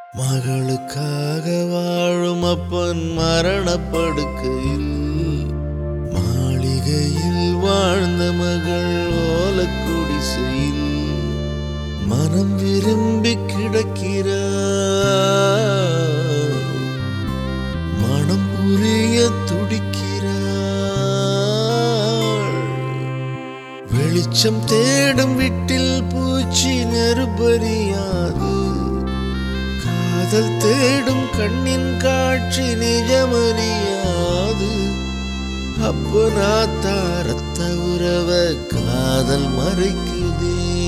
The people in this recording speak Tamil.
மகளுக்காக வாழும் அப்பன் மரணப்படுக்கையில் மாளிகையில் வாழ்ந்த மகள் ஓலக்குடிசையில் மனம் விரும்பி கிடக்கிறார் மனம் புரிய துடிக்கிறாள் வெளிச்சம் தேடும் வீட்டில் பூச்சி நெருப்பறியாது காதல் தேடும் கண்ணின் காட்சி நிஜமறியாது அப்ப நான் தாரத்த உறவ காதல் மறைக்குதே